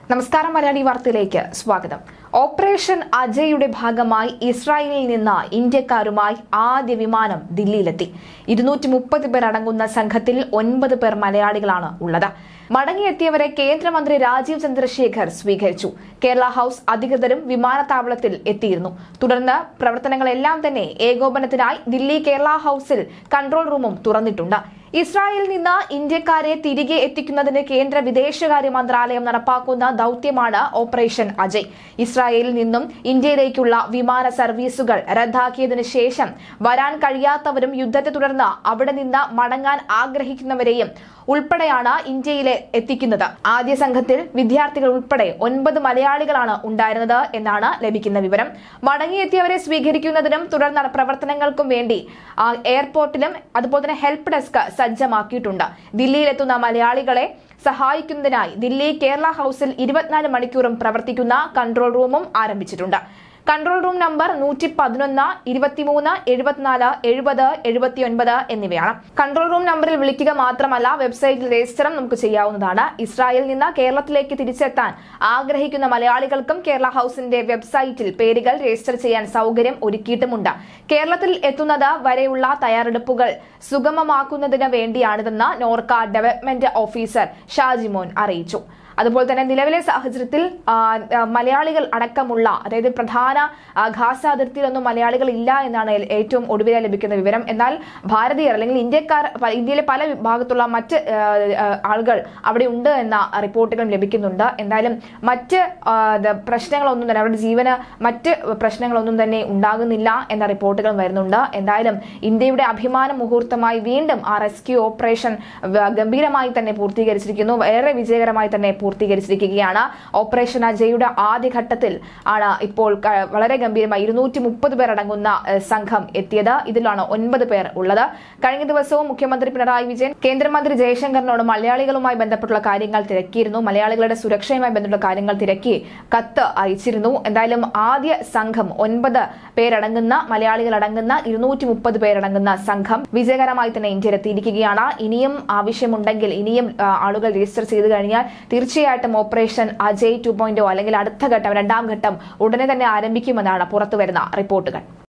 നമസ്കാരം മലയാളി വാർത്തയിലേക്ക് സ്വാഗതം ഓപ്പറേഷൻ അജയുടെ ഭാഗമായി ഇസ്രായേലിൽ നിന്ന് ഇന്ത്യക്കാരുമായി ആദ്യ വിമാനം ദില്ലിയിലെത്തി ഇരുന്നൂറ്റി മുപ്പത് പേർ അടങ്ങുന്ന സംഘത്തിൽ ഒൻപത് പേർ മലയാളികളാണ് ഉള്ളത് മടങ്ങിയെത്തിയവരെ കേന്ദ്രമന്ത്രി രാജീവ് ചന്ദ്രശേഖർ സ്വീകരിച്ചു കേരള ഹൌസ് അധികൃതരും വിമാനത്താവളത്തിൽ എത്തിയിരുന്നു തുടർന്ന് പ്രവർത്തനങ്ങളെല്ലാം തന്നെ ഏകോപനത്തിനായി ദില്ലി കേരള ഹൌസിൽ കൺട്രോൾ റൂമും തുറന്നിട്ടുണ്ട് ഇസ്രായേലിൽ നിന്ന് ഇന്ത്യക്കാരെ തിരികെ എത്തിക്കുന്നതിന് കേന്ദ്ര വിദേശകാര്യ മന്ത്രാലയം നടപ്പാക്കുന്ന ദൌത്യമാണ് ഓപ്പറേഷൻ അജയ് ഇസ്രായേലിൽ നിന്നും ഇന്ത്യയിലേക്കുള്ള വിമാന സർവീസുകൾ റദ്ദാക്കിയതിനു ശേഷം വരാൻ കഴിയാത്തവരും യുദ്ധത്തെ തുടർന്ന് അവിടെ നിന്ന് മടങ്ങാൻ ആഗ്രഹിക്കുന്നവരെയും ഉൾപ്പെടെയാണ് ഇന്ത്യയിലെ എത്തിക്കുന്നത് ആദ്യ സംഘത്തിൽ വിദ്യാർത്ഥികൾ ഉൾപ്പെടെ ഒൻപത് മലയാളികളാണ് ഉണ്ടായിരുന്നത് എന്നാണ് ലഭിക്കുന്ന വിവരം മടങ്ങിയെത്തിയവരെ സ്വീകരിക്കുന്നതിനും തുടർ നട- പ്രവർത്തനങ്ങൾക്കും വേണ്ടി ആ, എയർപോർട്ടിലും അതുപോലെ തന്നെ ഹെൽപ്പ് ഡെസ്ക് സജ്ജമാക്കിയിട്ടുണ്ട് ദില്ലിയിലെത്തുന്ന മലയാളികളെ സഹായിക്കുന്നതിനായി ദില്ലി കേരള ഹൌസിൽ ഇരുപത്തിനാല് മണിക്കൂറും പ്രവർത്തിക്കുന്ന കൺട്രോൾ റൂമും ആരംഭിച്ചിട്ടുണ്ട് കൺട്രോൾ റൂം നമ്പർ നൂറ്റി പതിനൊന്ന് ഇരുപത്തിമൂന്ന് എഴുപത്തിനാല് എഴുപത് എഴുപത്തിയൊൻപത് എന്നിവയാണ് കൺട്രോൾ റൂം നമ്പറിൽ വിളിക്കുക മാത്രമല്ല വെബ്സൈറ്റിൽ രജിസ്റ്ററും നമുക്ക് ചെയ്യാവുന്നതാണ് ഇസ്രായേലിൽ നിന്ന് കേരളത്തിലേക്ക് തിരിച്ചെത്താൻ ആഗ്രഹിക്കുന്ന മലയാളികൾക്കും കേരള ഹൌസിന്റെ വെബ്സൈറ്റിൽ പേരുകൾ രജിസ്റ്റർ ചെയ്യാൻ സൗകര്യം ഒരുക്കിയിട്ടുമുണ്ട് കേരളത്തിൽ എത്തുന്നത് വരെയുള്ള തയ്യാറെടുപ്പുകൾ സുഗമമാക്കുന്നതിന് വേണ്ടിയാണിതെന്ന് നോർക്ക ഡെവലപ്മെന്റ് ഓഫീസർ ഷാജിമോൻ അറിയിച്ചു അതുപോലെ തന്നെ നിലവിലെ സാഹചര്യത്തിൽ ആ, ആ, മലയാളികൾ അടക്കമുള്ള അതായത് പ്രധാന ആ, ഗാസ അതിർത്തിയിലൊന്നും മലയാളികൾ ഇല്ല എന്നാണ് എ- ഏറ്റവും ഒടുവിലായി ലഭിക്കുന്ന വിവരം എന്നാൽ ഭാരതീയർ അല്ലെങ്കിൽ ഇന്ത്യക്കാർ പ- ഇന്ത്യയിലെ പല ഭാഗത്തുള്ള മറ്റ് ആ, ആ, ആളുകൾ അവിടെ ഉണ്ട് എന്ന റിപ്പോർട്ടുകളും ലഭിക്കുന്നുണ്ട് എന്തായാലും മറ്റ് ആ, ദ- പ്രശ്നങ്ങളൊന്നും തന്നെ അവരുടെ ജീവന് മറ്റ് പ്രശ്നങ്ങളൊന്നും തന്നെ ഉണ്ടാകുന്നില്ല എന്ന റിപ്പോർട്ടുകൾ വരുന്നുണ്ട് എന്തായാലും ഇന്ത്യയുടെ അഭിമാന മുഹൂർത്തമായി വീണ്ടും ആ റെസ്ക്യൂ ഓപ്പറേഷൻ വ- ഗംഭീരമായി തന്നെ പൂർത്തീകരിച്ചിരിക്കുന്നു ഏറെ വിജയകരമായി തന്നെ പൂർത്തീകരിച്ചിരിക്കുകയാണ് ഓപ്പറേഷൻ അജയുടെ ആദ്യഘട്ടത്തിൽ ആണ് ഇപ്പോൾ ക- വളരെ ഗംഭീരമായി ഇരുന്നൂറ്റി മുപ്പത് പേർ അടങ്ങുന്ന ഏഹ്, സംഘം എത്തിയത് ഇതിലാണ് ഒൻപത് പേർ ഉള്ളത് കഴിഞ്ഞ ദിവസവും മുഖ്യമന്ത്രി പിണറായി വിജയൻ കേന്ദ്രമന്ത്രി ജയശങ്കറിനോട് മലയാളികളുമായി ബന്ധപ്പെട്ടുള്ള കാര്യങ്ങൾ തിരക്കിയിരുന്നു മലയാളികളുടെ സുരക്ഷയുമായി ബന്ധപ്പെട്ട കാര്യങ്ങൾ തിരക്കി കത്ത് അയച്ചിരുന്നു എന്തായാലും ആദ്യ സംഘം ഒൻപത് പേരടങ്ങുന്ന മലയാളികൾ അടങ്ങുന്ന ഇരുന്നൂറ്റി മുപ്പത് പേരടങ്ങുന്ന സംഘം വിജയകരമായി തന്നെ ഇന്ത്യയിലെത്തിയിരിക്കുകയാണ് ഇനിയും ആവശ്യമുണ്ടെങ്കിൽ ഇനിയും ആ, ആളുകൾ രജിസ്റ്റർ ചെയ്തു കഴിഞ്ഞാൽ തീർച്ചയായിട്ടും ഓപ്പറേഷൻ അജയ് ടു അല്ലെങ്കിൽ അടുത്ത ഘട്ടം രണ്ടാം ഘട്ടം ഉടനെ തന്നെ ആരംഭിക്കുമെന്നാണ് പുറത്തുവരുന്ന റിപ്പോർട്ടുകൾ